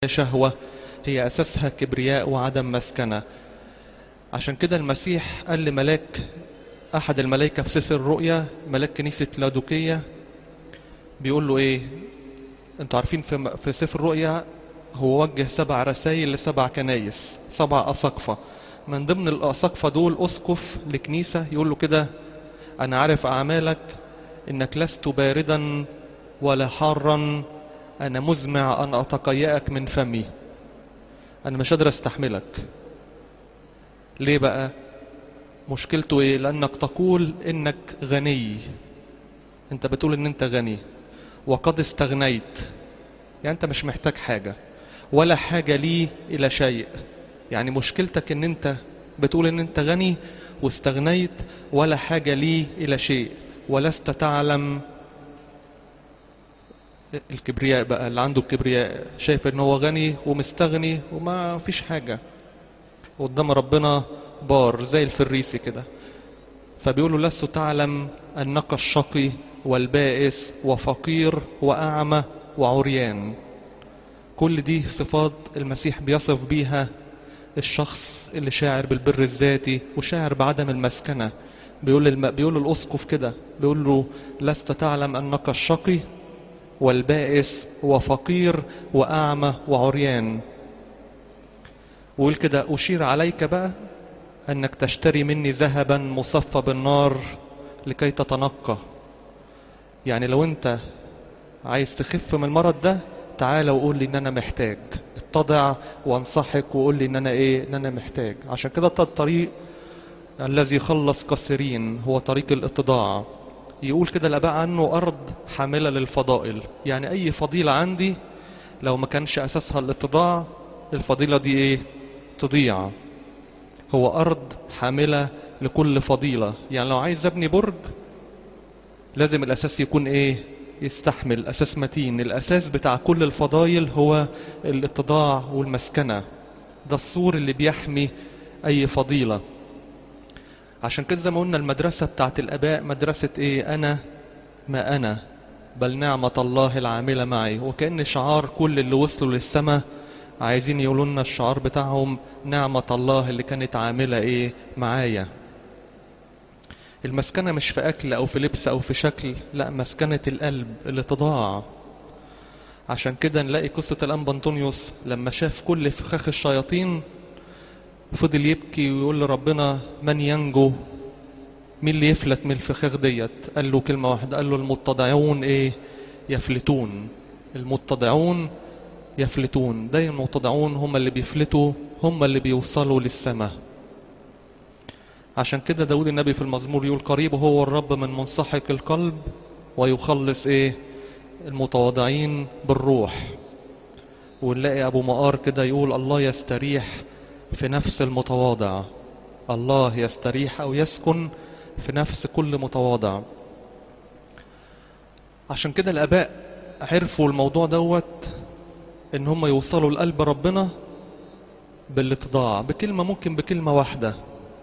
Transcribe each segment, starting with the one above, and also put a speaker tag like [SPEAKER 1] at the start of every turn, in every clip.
[SPEAKER 1] شهوة هي أساسها كبرياء وعدم مسكنة عشان كده المسيح قال لملاك أحد الملائكة في سفر الرؤيا ملاك كنيسة لادوكية بيقول له إيه أنتوا عارفين في, في سفر الرؤيا هو وجه سبع رسائل لسبع كنايس سبع أساقفة من ضمن الأساقفة دول أسقف لكنيسة يقول له كده أنا عارف أعمالك إنك لست باردا ولا حارا أنا مزمع أن أتقيأك من فمي أنا مش قادر أستحملك ليه بقى مشكلته إيه لأنك تقول إنك غني أنت بتقول إن أنت غني وقد استغنيت يعني أنت مش محتاج حاجة ولا حاجة لي إلى شيء يعني مشكلتك إن أنت بتقول إن أنت غني واستغنيت ولا حاجة لي إلى شيء ولست تعلم الكبرياء بقى اللي عنده الكبرياء شايف ان هو غني ومستغني وما فيش حاجة قدام ربنا بار زي الفريسي كده فبيقولوا لست تعلم انك الشقي والبائس وفقير واعمى وعريان كل دي صفات المسيح بيصف بيها الشخص اللي شاعر بالبر الذاتي وشاعر بعدم المسكنة بيقول الم... بيقول الاسقف كده بيقول له لست تعلم انك الشقي والبائس وفقير وأعمى وعريان ويقول كده أشير عليك بقى أنك تشتري مني ذهبا مصفى بالنار لكي تتنقى يعني لو أنت عايز تخف من المرض ده تعالى وقول لي ان انا محتاج اتضع وانصحك وقول لي ان انا ايه ان انا محتاج عشان كده الطريق الذي خلص كثيرين هو طريق الاتضاع يقول كده الآباء عنه أرض حاملة للفضائل يعني أي فضيلة عندي لو ما كانش أساسها الاتضاع الفضيلة دي إيه تضيع هو أرض حاملة لكل فضيلة يعني لو عايز أبني برج لازم الأساس يكون إيه يستحمل أساس متين الأساس بتاع كل الفضائل هو الاتضاع والمسكنة ده السور اللي بيحمي أي فضيلة عشان كده زي ما قلنا المدرسة بتاعت الآباء مدرسة إيه أنا ما أنا بل نعمة الله العاملة معي وكأن شعار كل اللي وصلوا للسماء عايزين يقولوا لنا الشعار بتاعهم نعمة الله اللي كانت عاملة إيه معايا المسكنة مش في أكل أو في لبس أو في شكل لا مسكنة القلب اللي تضاع عشان كده نلاقي قصة الأنبا أنطونيوس لما شاف كل فخاخ الشياطين فضل يبكي ويقول لربنا من ينجو مين اللي يفلت من الفخاخ ديت قال له كلمة واحدة قال له المتضعون ايه يفلتون المتضعون يفلتون دايما المتضعون هم اللي بيفلتوا هم اللي بيوصلوا للسماء عشان كده داود النبي في المزمور يقول قريب هو الرب من منسحق القلب ويخلص ايه المتواضعين بالروح ونلاقي ابو مقار كده يقول الله يستريح في نفس المتواضع الله يستريح أو يسكن في نفس كل متواضع عشان كده الآباء عرفوا الموضوع دوت ان هم يوصلوا لقلب ربنا بالاتضاع بكلمة ممكن بكلمة واحدة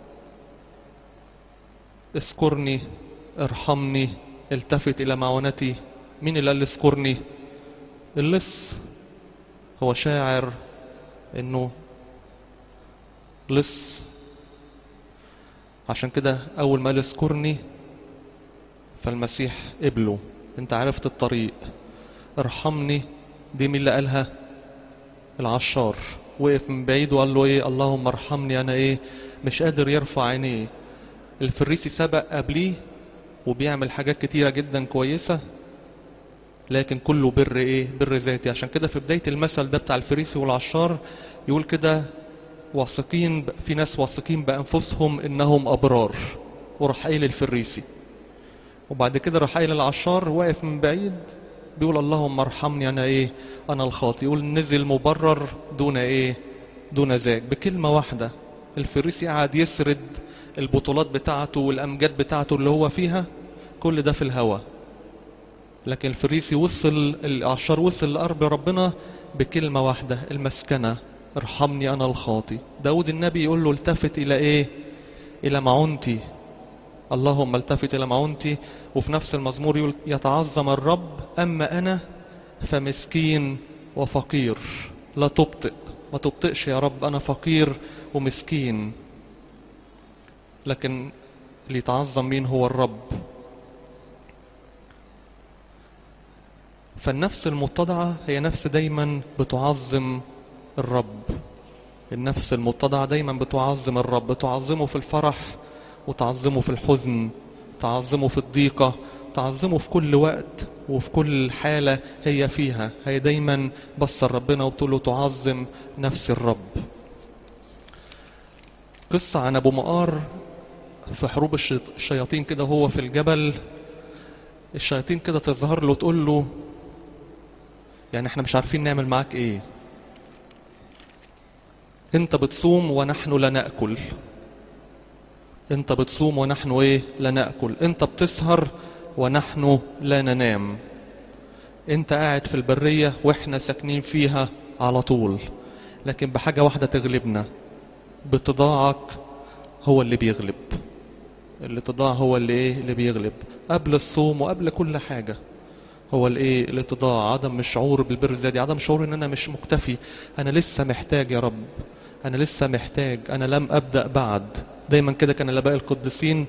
[SPEAKER 1] اذكرني ارحمني التفت الى معونتي مين اللي قال اذكرني اللص هو شاعر انه لص عشان كده اول ما قال اذكرني فالمسيح قبله انت عرفت الطريق ارحمني دي مين اللي قالها العشار وقف من بعيد وقال له ايه اللهم ارحمني انا ايه مش قادر يرفع عينيه الفريسي سبق قبليه وبيعمل حاجات كتيرة جدا كويسة لكن كله بر ايه بر ذاتي عشان كده في بداية المثل ده بتاع الفريسي والعشار يقول كده واثقين في ناس واثقين بأنفسهم إنهم أبرار وراح قايل الفريسي وبعد كده راح قايل العشار واقف من بعيد بيقول اللهم ارحمني أنا إيه أنا الخاطئ يقول نزل مبرر دون إيه دون ذاك بكلمة واحدة الفريسي قعد يسرد البطولات بتاعته والأمجاد بتاعته اللي هو فيها كل ده في الهوى لكن الفريسي وصل العشار وصل لقرب ربنا بكلمة واحدة المسكنة ارحمني أنا الخاطي داود النبي يقول له التفت إلى إيه إلى معونتي اللهم التفت إلى معونتي وفي نفس المزمور يقول يتعظم الرب أما أنا فمسكين وفقير لا تبطئ ما تبطئش يا رب أنا فقير ومسكين لكن اللي يتعظم مين هو الرب فالنفس المتضعة هي نفس دايما بتعظم الرب النفس المتضعة دايما بتعظم الرب تعظمه في الفرح وتعظمه في الحزن تعظمه في الضيقة تعظمه في كل وقت وفي كل حالة هي فيها هي دايما بص ربنا وبتقول له تعظم نفس الرب قصة عن أبو مقار في حروب الشيط- الشياطين كده هو في الجبل الشياطين كده تظهر له تقول له يعني احنا مش عارفين نعمل معاك ايه انت بتصوم ونحن لا نأكل انت بتصوم ونحن ايه لا نأكل انت بتسهر ونحن لا ننام انت قاعد في البرية واحنا ساكنين فيها على طول لكن بحاجة واحدة تغلبنا بتضاعك هو اللي بيغلب اللي تضاع هو اللي ايه اللي بيغلب قبل الصوم وقبل كل حاجة هو الايه الاتضاع عدم الشعور بالبر الذاتي عدم شعور ان انا مش مكتفي انا لسه محتاج يا رب انا لسه محتاج انا لم ابدا بعد دايما كده كان الاباء القديسين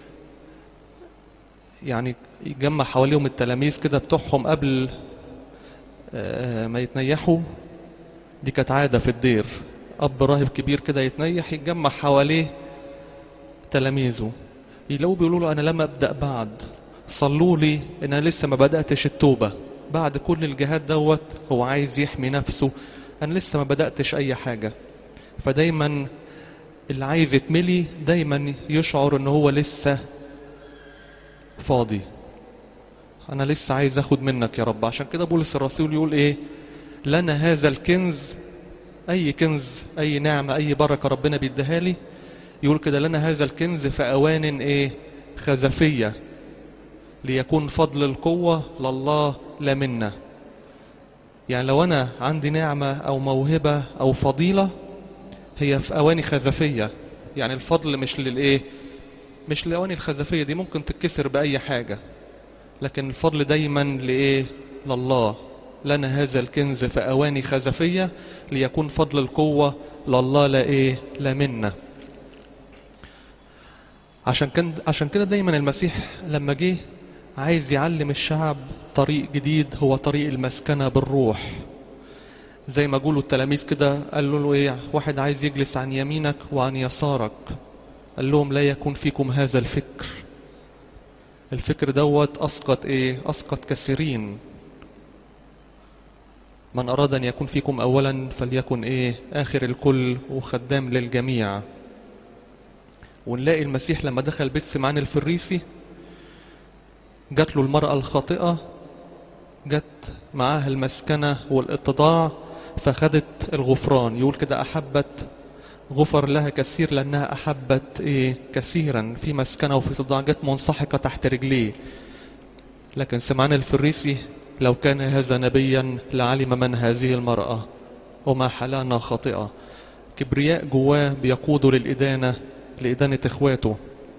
[SPEAKER 1] يعني يجمع حواليهم التلاميذ كده بتوعهم قبل آه، ما يتنيحوا دي كانت عادة في الدير أب راهب كبير كده يتنيح يتجمع حواليه تلاميذه يلاقوه بيقولوا له أنا لم أبدأ بعد صلوا لي إن أنا لسه ما بدأتش التوبة بعد كل الجهاد دوت هو عايز يحمي نفسه أنا لسه ما بدأتش أي حاجة فدايما اللي عايز يتملي دايما يشعر ان هو لسه فاضي انا لسه عايز اخد منك يا رب عشان كده بولس الرسول يقول ايه لنا هذا الكنز اي كنز اي نعمة اي بركة ربنا بيديها لي يقول كده لنا هذا الكنز في اوان ايه خزفية ليكون فضل القوة لله لا منا يعني لو انا عندي نعمة او موهبة او فضيلة هي في اواني خزفية يعني الفضل مش للايه مش لأواني الخزفية دي ممكن تتكسر بأي حاجة لكن الفضل دايما لإيه لله لنا هذا الكنز في أواني خزفية ليكون فضل القوة لله لا إيه لا منا عشان كان عشان كده دايما المسيح لما جه عايز يعلم الشعب طريق جديد هو طريق المسكنة بالروح زي ما قالوا التلاميذ كده قالوا له ايه واحد عايز يجلس عن يمينك وعن يسارك قال لهم لا يكون فيكم هذا الفكر الفكر دوت اسقط ايه اسقط كثيرين من اراد ان يكون فيكم اولا فليكن ايه اخر الكل وخدام للجميع ونلاقي المسيح لما دخل بيت سمعان الفريسي جات له المرأة الخاطئة جت معاها المسكنة والاتضاع فخدت الغفران يقول كده أحبت غفر لها كثير لأنها أحبت إيه كثيرا في مسكنة وفي اتضاع جت منسحقة تحت رجليه لكن سمعان الفريسي لو كان هذا نبيا لعلم من هذه المرأة وما حلانا خاطئة كبرياء جواه بيقوده للإدانة لإدانة إخواته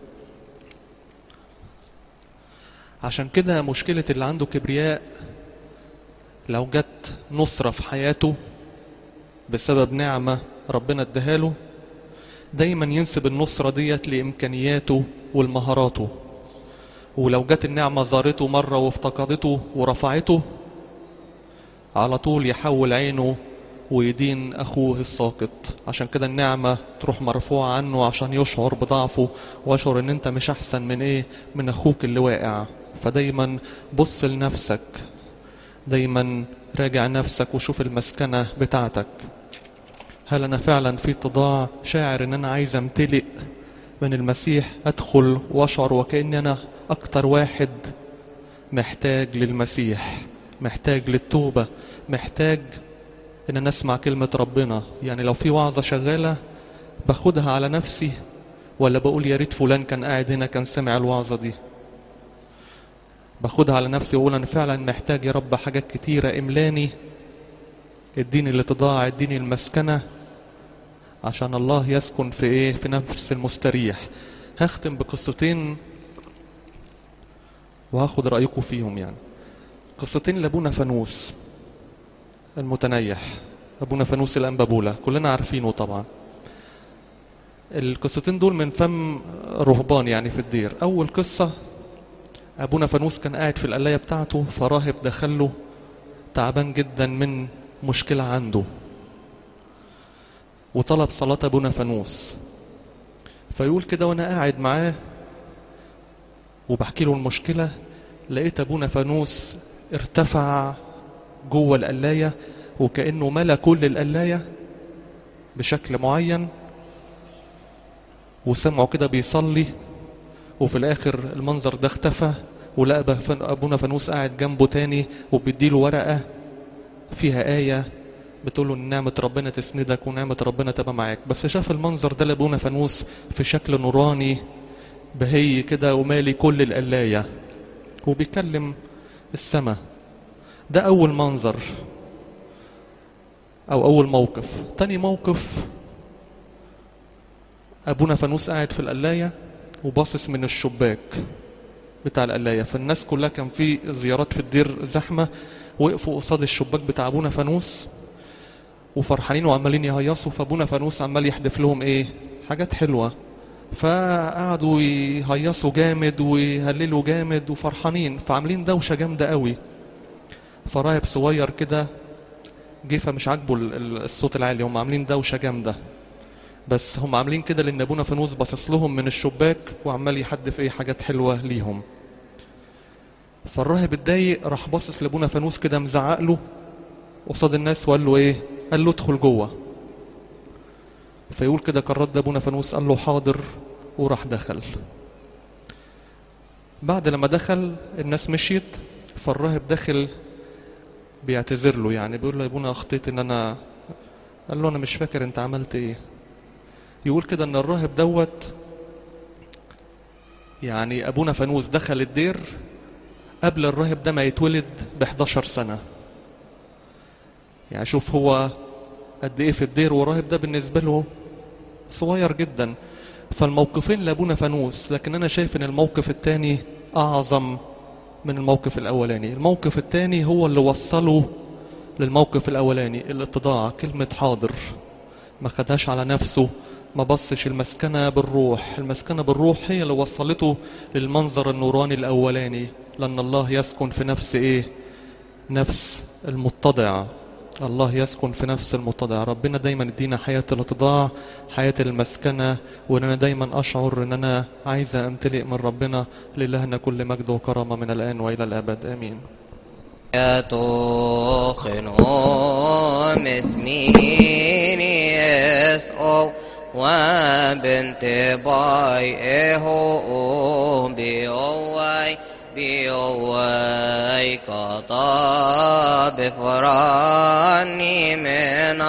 [SPEAKER 1] عشان كده مشكلة اللي عنده كبرياء لو جت نصرة في حياته بسبب نعمة ربنا اداها دايما ينسب النصرة ديت لإمكانياته والمهاراته ولو جت النعمة زارته مرة وافتقدته ورفعته على طول يحول عينه ويدين أخوه الساقط عشان كده النعمة تروح مرفوعة عنه عشان يشعر بضعفه ويشعر ان انت مش احسن من ايه من اخوك اللي واقع فدايما بص لنفسك دايما راجع نفسك وشوف المسكنة بتاعتك هل انا فعلا في اتضاع شاعر ان انا عايز امتلئ من المسيح ادخل واشعر وكأني انا اكتر واحد محتاج للمسيح محتاج للتوبة محتاج ان انا اسمع كلمة ربنا يعني لو في وعظة شغالة باخدها على نفسي ولا بقول يا ريت فلان كان قاعد هنا كان سمع الوعظة دي باخدها على نفسي واقول انا فعلا محتاج يا رب حاجات كتيرة املاني اديني الاتضاع اديني المسكنة عشان الله يسكن في ايه في نفس المستريح هختم بقصتين وهاخد رأيكم فيهم يعني قصتين لابونا فانوس المتنيح ابونا فانوس الانبابوله كلنا عارفينه طبعا القصتين دول من فم رهبان يعني في الدير اول قصه ابونا فانوس كان قاعد في القلايه بتاعته فراهب دخله تعبان جدا من مشكله عنده وطلب صلاه ابونا فانوس فيقول كده وانا قاعد معاه وبحكي له المشكله لقيت ابونا فانوس ارتفع جوه القلايه وكانه ملا كل القلايه بشكل معين وسمعه كده بيصلي وفي الاخر المنظر ده اختفى ولقى بف- ابونا فانوس قاعد جنبه تاني وبيديله ورقه فيها ايه بتقول له ان نعمه ربنا تسندك ونعمه ربنا تبقى معاك بس شاف المنظر ده لابونا فانوس في شكل نوراني بهي كده ومالي كل القلايه وبيكلم السماء ده اول منظر او اول موقف تاني موقف ابونا فانوس قاعد في القلايه وباصص من الشباك بتاع القلايه فالناس كلها كان في زيارات في الدير زحمه وقفوا قصاد الشباك بتاع ابونا فانوس وفرحانين وعمالين يهيصوا فابونا فانوس عمال يحدف لهم ايه حاجات حلوه فقعدوا يهيصوا جامد ويهللوا جامد وفرحانين فعاملين دوشه جامده قوي فراهب صغير كده جه فمش عاجبه ال- ال- الصوت العالي هم عاملين دوشه جامده بس هم عاملين كده لان ابونا فانوس باصص لهم من الشباك وعمال يحدف ايه حاجات حلوه ليهم فالراهب اتضايق راح باصص لابونا فانوس كده مزعق له قصاد الناس وقال له ايه قال له ادخل جوه فيقول كده كان رد ابونا فانوس قال له حاضر وراح دخل بعد لما دخل الناس مشيت فالراهب داخل بيعتذر له يعني بيقول له يا ابونا اخطيت ان انا قال له انا مش فاكر انت عملت ايه يقول كده ان الراهب دوت يعني ابونا فانوس دخل الدير قبل الراهب ده ما يتولد ب 11 سنه يعني شوف هو قد ايه في الدير والراهب ده بالنسبه له صغير جدا فالموقفين لابونا فانوس لكن انا شايف ان الموقف الثاني اعظم من الموقف الاولاني الموقف الثاني هو اللي وصله للموقف الاولاني الاتضاع كلمه حاضر ما خدهاش على نفسه ما بصش المسكنة بالروح المسكنة بالروح هي اللي وصلته للمنظر النوراني الأولاني لأن الله يسكن في نفس إيه نفس المتضع الله يسكن في نفس المتضع ربنا دايما يدينا حياة الاتضاع حياة المسكنة وان انا دايما اشعر ان انا عايز امتلئ من ربنا لإلهنا كل مجد وكرامة من الآن وإلى الأبد آمين
[SPEAKER 2] يتوخنهم اسمين يسعو وبنت بايئه بيوي بيوي كطاب فراني من